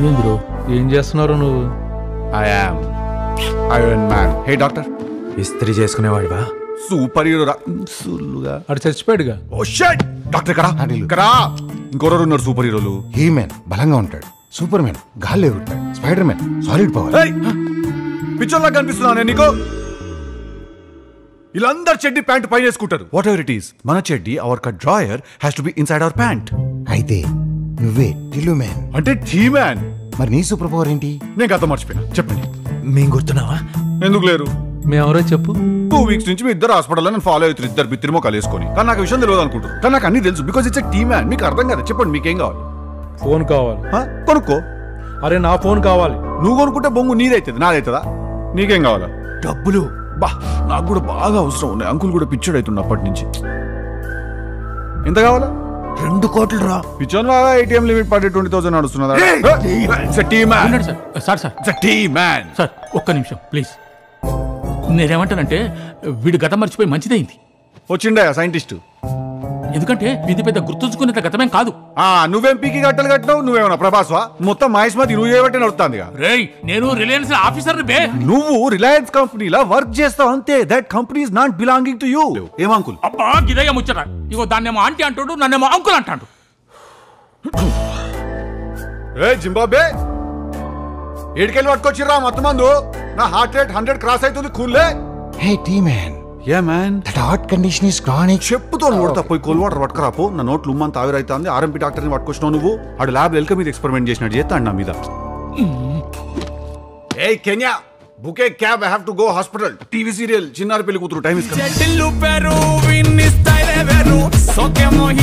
నువ్వేం బ్రో ఏం చేస్తున్నారు నువ్వు I am Iron Man hey doctor ఇస్త్రీ చేసుకునేవాడివా సూపర్ హీరో రా సుల్లుగా అటు చచ్చిపోయాడుగా ఓ షట్ డాక్టర్ ఇక్కడ ఇక్కడ ఇంకొరరు ఉన్నారు సూపర్ హీరోలు హీ మ్యాన్ బలంగా ఉంటాడు సూపర్ మ్యాన్ గాల్లో ఎగురుతాడు స్పైడర్ మ్యాన్ సాలిడ్ పవర్ ఏయ్ పిచ్చోళ్ళ కనిపిస్తున్నా నేను నీకు వీళ్ళందరు చెడ్డి ప్యాంట్ పైన వేసుకుంటారు వాట్ ఎవర్ ఇట్ ఈస్ మన చెడ్డి our cut drawer has to be inside our pant అయితే నువ్వే టిల్లు మ్యాన్ అంటే టీ మ్యాన్ మరి నీ సూపర్ పవర్ ఏంటి నేను గత మర్చిపోయినా చెప్పండి మేం గుర్తున్నావా ఎందుకు లేరు మేమెవరో చెప్పు టూ వీక్స్ నుంచి మీ ఇద్దరు హాస్పిటల్లో నేను ఫాలో అవుతారు ఇద్దరు బిత్తిరిమో కలిసుకొని కానీ నాకు విషయం తెలియదు అనుకుంటారు కానీ నాకు అన్ని తెలుసు బికాస్ ఇట్స్ టీ మ్యాన్ మీకు అర్థం కదా చెప్పండి మీకేం కావాలి ఫోన్ కావాలి హ? కొనుక్కో అరే నా ఫోన్ కావాలి నువ్వు కొనుక్కుంటే బొంగు నీదైతుంది నాదైతుందా నీకేం కావాలా డబ్బులు బా నాకు కూడా బాగా అవసరం ఉన్నాయి అంకుల్ కూడా పిచ్చోడు అవుతుంది అప్పటి నుంచి ఎంత కావాలా రెండు కోట్లు రా పిచ్చోన్ లాగా ఏటీఎం లిమిట్ పడి ట్వంటీ థౌసండ్ నడుస్తున్నదా టీ మ్యాన్ ఉన్నాడు sir sir sir tea man sir ఒక్క నిమిషం ప్లీజ్ నేనేమంటానంటే వీడు గతం మర్చిపోయి మంచిదైంది వచ్చిండే సైంటిస్ట్ ఎందుకంటే ఇది పెద్ద గుర్తుంచుకునేంత గతమేం కాదు ఆ నువ్వేం పీకి గట్టలు కట్టినావు నువ్వేమన్నా ప్రభాస్వా మొత్తం మహేష్మతి నువ్వు చేయబట్టి నడుస్తుంది రేయ్ నేను రిలయన్స్ ఆఫీసర్ బే నువ్వు రిలయన్స్ కంపెనీలా వర్క్ చేస్తావు అంతే that company is not belonging to you ఏం అంకుల్ అబ్బా గిదయ్య ముచ్చట ఇగో దాన్నేమో ఆంటీ అంటాడు నన్నేమో అంకుల్ అంటాడు ఏ జింబాబే ఏడికెళ్ళి పట్టుకొచ్చిర్రా మొత్తం మందు నా హార్ట్ రేట్ హండ్రెడ్ క్రాస్ అవుతుంది కూల్లే hey tea man a man that heart condition is chronic చెప్పుతో కొడతా పోయి కోల్ వాటర్ పట్టుకురా పో నా నోట్లు ఉమ్మంత ఆవిరైతుంది ఆర్ఎంపీ డాక్టర్ని పట్టుకొచ్చినావు నువ్వు ఆడు ల్యాబ్ ఎల్క మీద ఎక్స్పెరిమెంట్ చేసినట్టు చేస్తాడు నా మీద ఏ can you book a cab I have to go hospital TV serial Chinnari Pelli కూతురు టైం ఇస్ చెడ్డిల్లు పెరు విన్ని స్టైలే వేరు సోకేమో